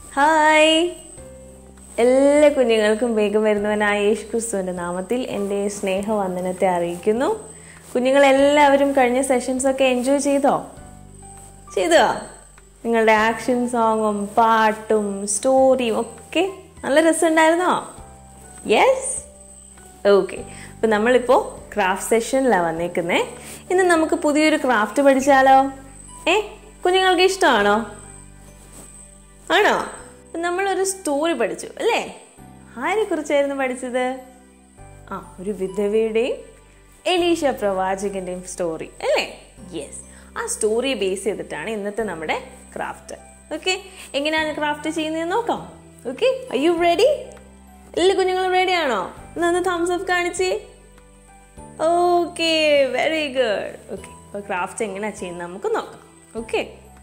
Hi എല്ലാ കുഞ്ഞുങ്ങൾക്കും വേഗം വരുന്നവനായ യേശു ക്രിസ്തുവിൻ്റെ നാമത്തിൽ എൻ്റെ സ്നേഹവന്ദനത്തെ അറിയിക്കുന്നു കുഞ്ഞുങ്ങളെല്ലാവരും കഴിഞ്ഞ സെഷൻസൊക്കെ എൻജോയ് ചെയ്തോ ചെയ്തോ നിങ്ങളുടെ ആക്ഷൻ സോങ്ങും പാട്ടും സ്റ്റോറിയും ഒക്കെ നല്ല രസമുണ്ടായിരുന്നോ യെസ് ഓക്കെ അപ്പം നമ്മളിപ്പോൾ ക്രാഫ്റ്റ് സെഷനിലാണ് വന്നേക്കുന്നത് ഇന്ന് നമുക്ക് പുതിയൊരു ക്രാഫ്റ്റ് പഠിച്ചാലോ ഏ കുഞ്ഞുങ്ങൾക്ക് ഇഷ്ടമാണോ ആണോ അപ്പം നമ്മളൊരു സ്റ്റോറി പഠിച്ചു അല്ലേ ആരെ കുറിച്ചായിരുന്നു പഠിച്ചത് ആ ഒരു വിധവയുടെയും എലീഷ പ്രവാചകന്റെയും സ്റ്റോറി അല്ലേ യെസ് ആ സ്റ്റോറിയെ ബേസ് ചെയ്തിട്ടാണ് ഇന്നത്തെ നമ്മുടെ ക്രാഫ്റ്റ് ഓക്കെ എങ്ങനെയാണ് ക്രാഫ്റ്റ് ചെയ്യുന്നത് നോക്കാം ഓക്കെ ഐ യു റെഡി എല്ലാ കുഞ്ഞുങ്ങളും റെഡി ആണോ ഒന്ന് തംസ് അപ്പ് കാണിച്ചേ ഓക്കെ വെരി ഗുഡ് ഓക്കെ അപ്പോൾ ക്രാഫ്റ്റ് എങ്ങനെയാണ് ചെയ്യുന്നത് നമുക്ക് നോക്കാം ഓക്കെ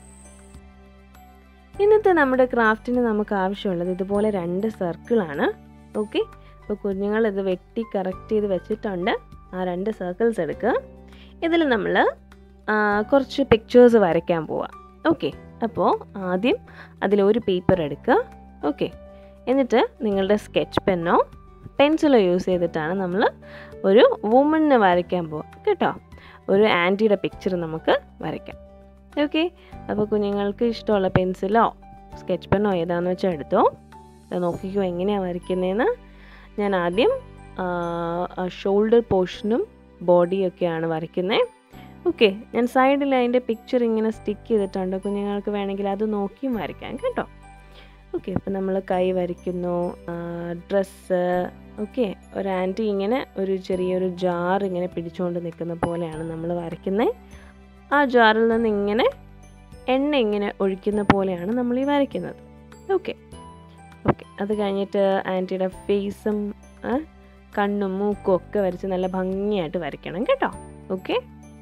ഇന്നത്തെ നമ്മുടെ ക്രാഫ്റ്റിന് നമുക്ക് ആവശ്യമുള്ളത് ഇതുപോലെ രണ്ട് സർക്കിളാണ് ഓക്കെ അപ്പോൾ കുഞ്ഞുങ്ങൾ ഇത് വെട്ടി കറക്റ്റ് ചെയ്ത് വെച്ചിട്ടുണ്ട് ആ രണ്ട് സർക്കിൾസ് എടുക്കുക ഇതിൽ നമ്മൾ കുറച്ച് പിക്ചേഴ്സ് വരയ്ക്കാൻ പോവാം ഓക്കെ അപ്പോൾ ആദ്യം അതിലൊരു പേപ്പർ എടുക്കുക ഓക്കെ എന്നിട്ട് നിങ്ങളുടെ സ്കെച്ച് പെന്നോ പെൻസിലോ യൂസ് ചെയ്തിട്ടാണ് നമ്മൾ ഒരു വുമണിനെ വരയ്ക്കാൻ പോവാം കേട്ടോ ഒരു ആൻറ്റിയുടെ പിക്ചർ നമുക്ക് വരയ്ക്കാം ഓക്കെ അപ്പോൾ കുഞ്ഞുങ്ങൾക്ക് ഇഷ്ടമുള്ള പെൻസിലോ സ്കെച്ച് പെന്നോ ഏതാണെന്ന് വെച്ചാൽ എടുത്തോ അത് നോക്കിക്കോ എങ്ങനെയാണ് വരയ്ക്കുന്നതെന്ന് ഞാൻ ആദ്യം ഷോൾഡർ പോർഷനും ബോഡിയൊക്കെയാണ് വരയ്ക്കുന്നത് ഓക്കെ ഞാൻ സൈഡിൽ അതിൻ്റെ പിക്ചർ ഇങ്ങനെ സ്റ്റിക്ക് ചെയ്തിട്ടുണ്ട് കുഞ്ഞുങ്ങൾക്ക് വേണമെങ്കിൽ അത് നോക്കിയും വരയ്ക്കാം കേട്ടോ ഓക്കെ അപ്പോൾ നമ്മൾ കൈ വരയ്ക്കുന്നു ഡ്രസ്സ് ഓക്കെ ഒരു ആൻറ്റി ഇങ്ങനെ ഒരു ചെറിയൊരു ജാർ ഇങ്ങനെ പിടിച്ചുകൊണ്ട് നിൽക്കുന്ന പോലെയാണ് നമ്മൾ വരയ്ക്കുന്നത് ആ ജാറിൽ നിന്ന് ഇങ്ങനെ എണ്ണ ഇങ്ങനെ ഒഴിക്കുന്ന പോലെയാണ് നമ്മൾ ഈ വരയ്ക്കുന്നത് ഓക്കെ ഓക്കെ അത് കഴിഞ്ഞിട്ട് ആൻറ്റിയുടെ ഫേസും കണ്ണും മൂക്കും ഒക്കെ വരച്ച് നല്ല ഭംഗിയായിട്ട് വരയ്ക്കണം കേട്ടോ ഓക്കെ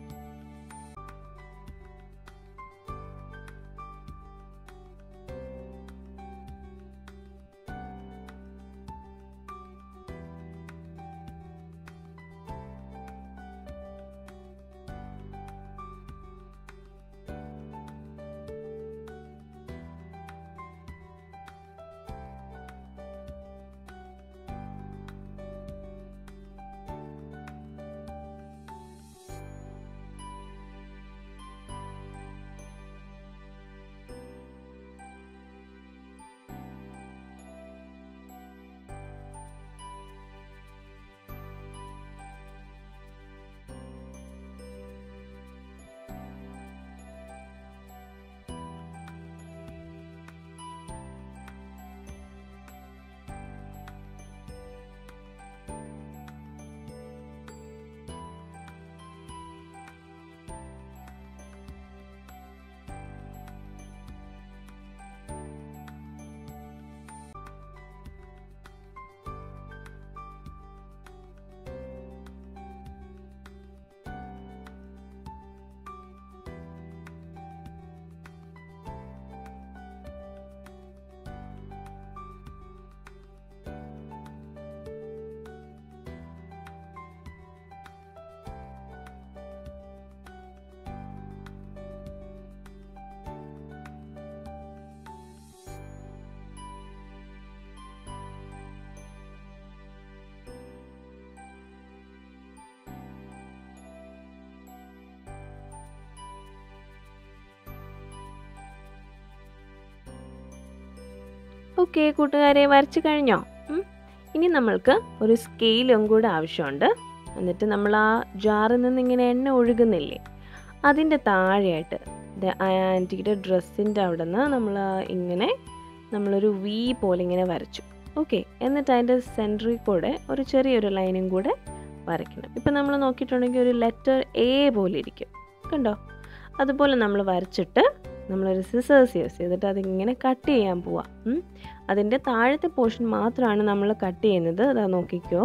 ഓക്കെ കൂട്ടുകാരെ വരച്ചു കഴിഞ്ഞോ ഇനി നമ്മൾക്ക് ഒരു സ്കെയിലും കൂടെ ആവശ്യമുണ്ട് എന്നിട്ട് നമ്മൾ ആ ജാറിൽ നിന്ന് ഇങ്ങനെ എണ്ണ ഒഴുകുന്നില്ലേ അതിൻ്റെ താഴെയായിട്ട് ആൻറ്റിയുടെ ഡ്രസ്സിൻ്റെ അവിടെ നിന്ന് നമ്മൾ ഇങ്ങനെ നമ്മളൊരു വി പോലെ ഇങ്ങനെ വരച്ചു ഓക്കെ എന്നിട്ട് അതിൻ്റെ സെൻറ്ററിൽ കൂടെ ഒരു ചെറിയൊരു ലൈനും കൂടെ വരയ്ക്കണം ഇപ്പം നമ്മൾ നോക്കിയിട്ടുണ്ടെങ്കിൽ ഒരു ലെറ്റർ എ പോലെ ഇരിക്കും കണ്ടോ അതുപോലെ നമ്മൾ വരച്ചിട്ട് നമ്മളൊരു സിസേഴ്സ് യൂസ് ചെയ്തിട്ട് അതിങ്ങനെ കട്ട് ചെയ്യാൻ പോവാം അതിൻ്റെ താഴത്തെ പോർഷൻ മാത്രമാണ് നമ്മൾ കട്ട് ചെയ്യുന്നത് അതാ നോക്കിക്കോ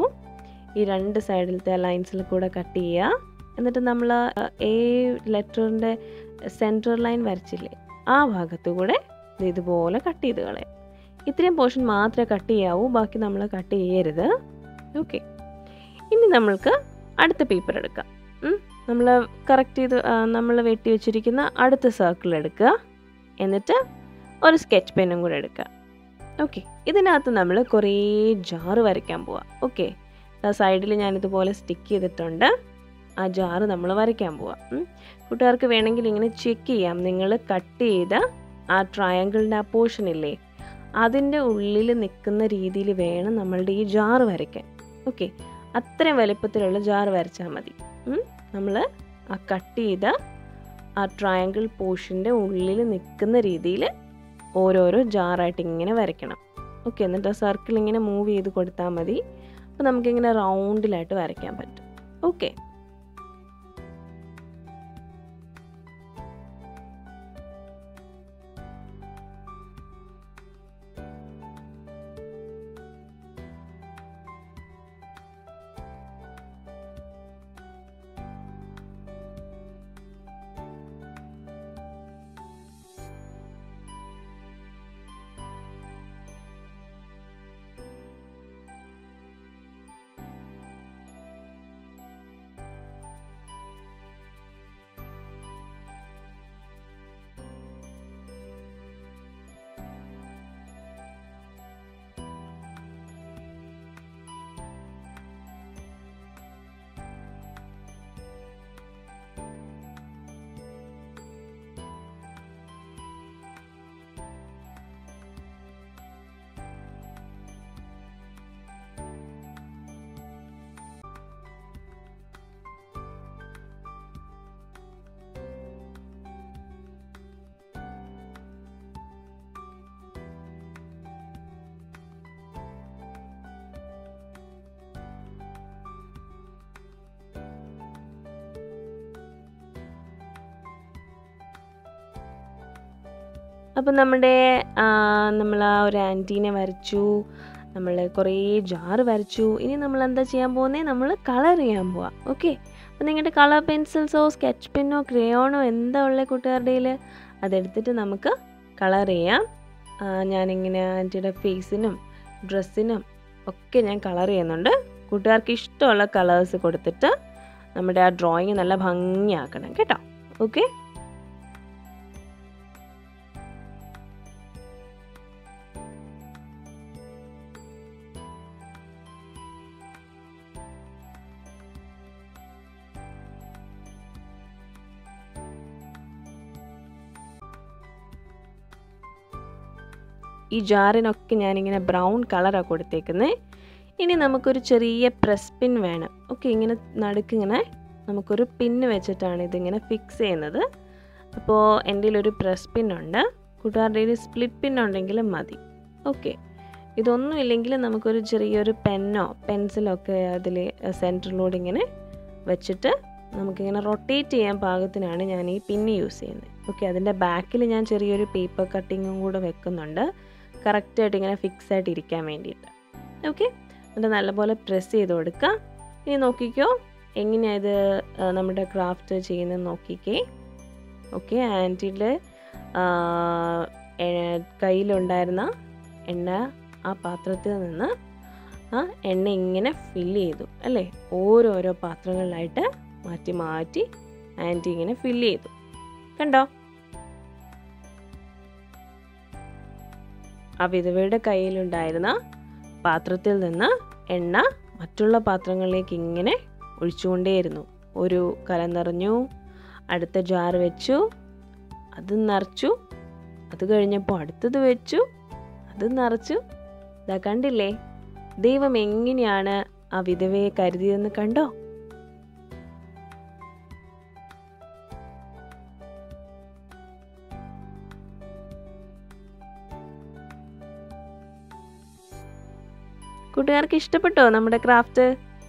ഈ രണ്ട് സൈഡിലത്തെ ലൈൻസിൽ കൂടെ കട്ട് ചെയ്യുക എന്നിട്ട് നമ്മൾ എ ലെറ്ററിൻ്റെ സെൻറ്റർ ലൈൻ വരച്ചില്ലേ ആ ഭാഗത്തു കൂടെ ഇതുപോലെ കട്ട് ചെയ്ത് കളയാം ഇത്രയും പോർഷൻ മാത്രമേ കട്ട് ചെയ്യാവൂ ബാക്കി നമ്മൾ കട്ട് ചെയ്യരുത് ഓക്കെ ഇനി നമ്മൾക്ക് അടുത്ത പേപ്പർ എടുക്കാം നമ്മൾ കറക്റ്റ് ചെയ്ത് നമ്മൾ വെട്ടി വെച്ചിരിക്കുന്ന അടുത്ത സർക്കിൾ എടുക്കുക എന്നിട്ട് ഒരു സ്കെച്ച് പെന്നും കൂടെ എടുക്കുക ഓക്കെ ഇതിനകത്ത് നമ്മൾ കുറേ ജാറ് വരയ്ക്കാൻ പോവാം ഓക്കെ സൈഡിൽ ഞാനിതുപോലെ സ്റ്റിക്ക് ചെയ്തിട്ടുണ്ട് ആ ജാറ് നമ്മൾ വരയ്ക്കാൻ പോവാം ഉം. കൂട്ടുകാർക്ക് വേണമെങ്കിൽ ഇങ്ങനെ ചെക്ക് ചെയ്യാം നിങ്ങൾ കട്ട് ചെയ്ത ആ ട്രയാങ്കിളിൻ്റെ ആ പോർഷൻ ഇല്ലേ അതിൻ്റെ ഉള്ളിൽ നിൽക്കുന്ന രീതിയിൽ വേണം നമ്മളുടെ ഈ ജാറ് വരയ്ക്കാൻ ഓക്കെ അത്രയും വലുപ്പത്തിലുള്ള ജാറ് വരച്ചാൽ മതി നമ്മൾ ആ കട്ട് ചെയ്ത ആ ട്രയാങ്കിൾ പോർഷൻ്റെ ഉള്ളിൽ നിൽക്കുന്ന രീതിയിൽ ഓരോരോ ജാറായിട്ട് ഇങ്ങനെ വരയ്ക്കണം ഓക്കെ എന്നിട്ട് ആ സർക്കിൾ ഇങ്ങനെ മൂവ് ചെയ്ത് കൊടുത്താൽ മതി അപ്പോൾ നമുക്കിങ്ങനെ റൗണ്ടിലായിട്ട് വരയ്ക്കാൻ പറ്റും ഓക്കെ അപ്പം നമ്മുടെ നമ്മൾ ആ ഒരു ആൻറ്റീനെ വരച്ചു നമ്മൾ കുറേ ജാറ് വരച്ചു ഇനി നമ്മൾ എന്താ ചെയ്യാൻ പോകുന്നത് നമ്മൾ കളർ ചെയ്യാൻ പോവാം ഓക്കെ അപ്പം നിങ്ങളുടെ കളർ പെൻസിൽസോ സ്കെച്ച് പെന്നോ ക്രയോണോ എന്താ ഉള്ള കൂട്ടുകാരുടെ കയ്യിൽ അതെടുത്തിട്ട് നമുക്ക് കളർ ചെയ്യാം ആ, ഞാനിങ്ങനെ ആൻറ്റിയുടെ ഫേസിനും ഡ്രസ്സിനും ഒക്കെ ഞാൻ കളർ ചെയ്യുന്നുണ്ട് കൂട്ടുകാർക്ക് ഇഷ്ടമുള്ള കളേഴ്സ് കൊടുത്തിട്ട് നമ്മുടെ ആ ഡ്രോയിങ് നല്ല ഭംഗിയാക്കണം കേട്ടോ ഓക്കെ ഈ ജാറിനൊക്കെ ഞാനിങ്ങനെ ബ്രൗൺ കളറാണ് കൊടുത്തേക്കുന്നത് ഇനി നമുക്കൊരു ചെറിയ പ്രസ് പിൻ വേണം ഓക്കെ ഇങ്ങനെ നടുക്കിങ്ങനെ നമുക്കൊരു പിന്ന് വെച്ചിട്ടാണ് ഇതിങ്ങനെ ഫിക്സ് ചെയ്യുന്നത് അപ്പോൾ എൻ്റെ ഒരു പ്രസ് പിൻ ഉണ്ട് കൂട്ടുകാരുടെ ഒരു സ്പ്ലിറ്റ് പിൻ ഉണ്ടെങ്കിലും മതി ഓക്കെ ഇതൊന്നും ഇല്ലെങ്കിൽ നമുക്കൊരു ചെറിയൊരു പെന്നോ പെൻസിലോ ഒക്കെ അതിൽ സെൻറ്ററിലൂടെ ഇങ്ങനെ വെച്ചിട്ട് നമുക്കിങ്ങനെ റൊട്ടേറ്റ് ചെയ്യാൻ പാകത്തിനാണ് ഞാൻ ഈ പിന്ന് യൂസ് ചെയ്യുന്നത് ഓക്കെ അതിൻ്റെ ബാക്കിൽ ഞാൻ ചെറിയൊരു പേപ്പർ കട്ടിങ്ങും കൂടെ വെക്കുന്നുണ്ട് കറക്റ്റായിട്ട് ഇങ്ങനെ ഫിക്സ് ആയിട്ട് ഇരിക്കാൻ വേണ്ടിയിട്ട് ഓക്കെ എന്നിട്ട് നല്ലപോലെ പ്രസ് ചെയ്ത് കൊടുക്കുക ഇനി നോക്കിക്കോ എങ്ങനെയാണ് ഇത് ആ, നമ്മുടെ ക്രാഫ്റ്റ് ചെയ്യുന്നത് നോക്കിക്കേ ഓക്കെ ആൻറ്റിയുടെ കയ്യിലുണ്ടായിരുന്ന എണ്ണ ആ പാത്രത്തിൽ നിന്ന് ആ എണ്ണ ഇങ്ങനെ ഫില്ല് ചെയ്തു അല്ലേ ഓരോരോ പാത്രങ്ങളിലായിട്ട് മാറ്റി മാറ്റി ആൻറ്റി ഇങ്ങനെ ഫില്ല് ചെയ്തു കണ്ടോ ആ വിധവയുടെ കയ്യിലുണ്ടായിരുന്ന പാത്രത്തിൽ നിന്ന് എണ്ണ മറ്റുള്ള പാത്രങ്ങളിലേക്ക് ഇങ്ങനെ ഒഴിച്ചുകൊണ്ടേയിരുന്നു ഒരു കല നിറഞ്ഞു അടുത്ത ജാർ വെച്ചു അത് നിറച്ചു അത് കഴിഞ്ഞപ്പോൾ അടുത്തത് വെച്ചു അത് നിറച്ചു ഇതാ കണ്ടില്ലേ ദൈവം എങ്ങനെയാണ് ആ വിധവയെ കരുതിയതെന്ന് കണ്ടോ കൂട്ടുകാർക്ക് ഇഷ്ടപ്പെട്ടോ നമ്മുടെ ക്രാഫ്റ്റ്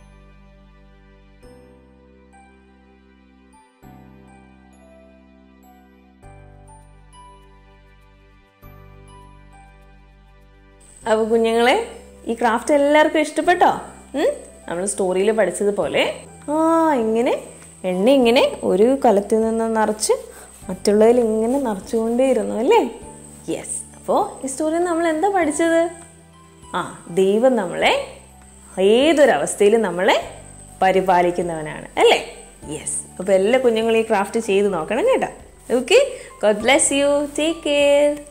അപ്പോൾ കുഞ്ഞുങ്ങളെ ഈ ക്രാഫ്റ്റ് എല്ലാവർക്കും ഇഷ്ടപ്പെട്ടോ നമ്മൾ സ്റ്റോറിയിൽ പഠിച്ചതുപോലെ ആ ഇങ്ങനെ എണ്ണ ഇങ്ങനെ ഒരു കലത്തിൽ നിന്ന് നിറച്ച് മറ്റുള്ളതിൽ ഇങ്ങനെ നിറച്ചുകൊണ്ടേയിരുന്നു അല്ലേ യെസ് അപ്പോൾ ഈ സ്റ്റോറിയിൽ നമ്മൾ എന്താ പഠിച്ചത് ആ ദൈവം നമ്മളെ ഏതൊരവസ്ഥയിലും നമ്മളെ പരിപാലിക്കുന്നവനാണ് അല്ലേ യെസ് അപ്പോൾ എല്ലാ കുഞ്ഞുങ്ങളും ഈ ക്രാഫ്റ്റ് ചെയ്ത് നോക്കണം കേട്ടോ okay God bless you take care